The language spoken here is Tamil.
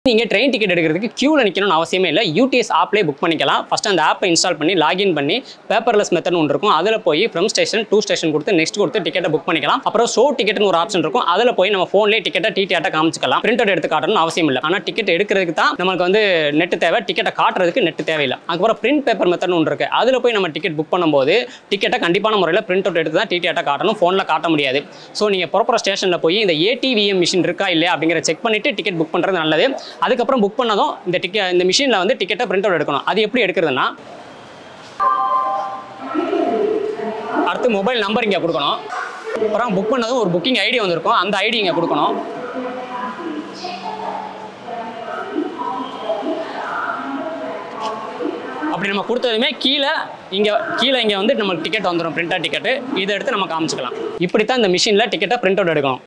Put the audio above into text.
நீங்கள் ட்ரெயின் டிக்கெட் எடுக்கிறதுக்கு க்யூவில் நிற்கணும்னு அவசியமே இல்லை யூடிஎஸ் ஆப்லேயே புக் பண்ணிக்கலாம் ஃபஸ்ட் அந்த ஆப்பை இன்ஸ்டால் பண்ணி லாகின் பண்ணி பேப்பர்லெஸ் மெத்தட் ஒன்று இருக்கும் அதில் போய் ஃப்ரம் ஸ்டேஷன் டூ ஸ்டேஷன் கொடுத்து நெக்ஸ்ட் கொடுத்து டிக்கெட்டை புக் பண்ணிக்கலாம் அப்புறம் ஷோ டிக்கெட்னு ஒரு ஆப்ஷன் இருக்கும் அதில் போய் நம்ம ஃபோன்லேயே டிக்கெட்டை டிடிஆட்டை காமிச்சிக்கலாம் பிரிண்ட் அவுட் எடுத்து காட்டணும்னு அவசியம் இல்லை ஆனால் டிக்கெட் எடுக்கிறதுக்கு தான் நமக்கு வந்து நெட் தேவை டிக்கெட்டை காட்டுறதுக்கு நெட் தேவையில்லை அதுக்கப்புறம் பிரிண்ட் பேப்பர் மெத்தட்னு ஒன்று இருக்குது அதில் போய் நம்ம டிக்கெட் புக் பண்ணும்போது டிக்கெட்டை கண்டிப்பான முறையில் பிரிண்ட் அவுட் எடுத்து தான் டிடிஆட்டை காட்டணும் ஃபோனில் காட்ட முடியாது ஸோ நீங்கள் ப்ராப்பர் ஸ்டேஷனில் போய் இந்த ஏடிவிஎம் மிஷின் இருக்கா இல்லையா அப்படிங்கிற செக் பண்ணிவிட்டு டிக்கெட் புக் பண்ணுறது நல்லது அதுக்கப்புறம் புக் பண்ணதும் இந்த டிக்கெட் இந்த மிஷினில் வந்து டிக்கெட்டை பிரிண்ட் அவுட் எடுக்கணும் அது எப்படி எடுக்கிறதுனா அடுத்து மொபைல் நம்பர் இங்கே கொடுக்கணும் அப்புறம் புக் பண்ணதும் ஒரு புக்கிங் ஐடி வந்திருக்கும் அந்த ஐடி இங்கே கொடுக்கணும் அப்படி நம்ம கொடுத்ததுமே கீழே இங்கே கீழே இங்கே வந்து நமக்கு டிக்கெட் வந்துடும் பிரிண்டர் டிக்கெட்டு இதை எடுத்து நம்ம காமிச்சிக்கலாம் இப்படி தான் இந்த மிஷினில் டிக்கெட்டை பிரிண்ட் அவுட் எடுக்கணும்